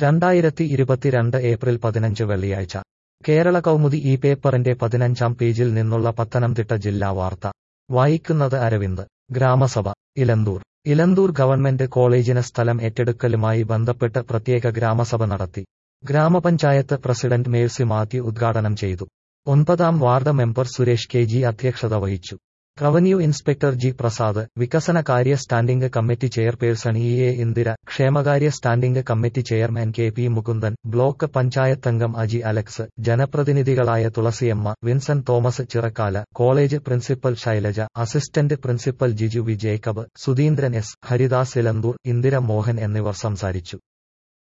രണ്ടായിരത്തി ഇരുപത്തിരണ്ട് ഏപ്രിൽ പതിനഞ്ച് വെള്ളിയാഴ്ച കേരള കൗമുദി ഈ പേപ്പറിന്റെ പതിനഞ്ചാം പേജിൽ നിന്നുള്ള പത്തനംതിട്ട ജില്ലാ വാർത്ത വായിക്കുന്നത് അരവിന്ദ് ഗ്രാമസഭ ഇലന്തൂർ ഇലന്തൂർ ഗവൺമെന്റ് കോളേജിന് സ്ഥലം ഏറ്റെടുക്കലുമായി ബന്ധപ്പെട്ട് പ്രത്യേക ഗ്രാമസഭ നടത്തി ഗ്രാമപഞ്ചായത്ത് പ്രസിഡന്റ് മേഴ്സി മാത്യു ഉദ്ഘാടനം ചെയ്തു ഒൻപതാം ward member Suresh K G അധ്യക്ഷത വഹിച്ചു റവന്യൂ ഇൻസ്പെക്ടർ ജി പ്രസാദ് വികസനകാര്യ standing committee chairperson E A Indira ക്ഷേമകാര്യ standing committee chairman K P Mukundan block പഞ്ചായത്തംഗം അജി അലക്സ് ജനപ്രതിനിധികളായ Thulasiyamma Vincent Thomas Chirakkala college principal Shailaja assistant principal Jiju V Jacob Sudheendran S Haridas Elanthoor Indira Mohan എന്നിവർ സംസാരിച്ചു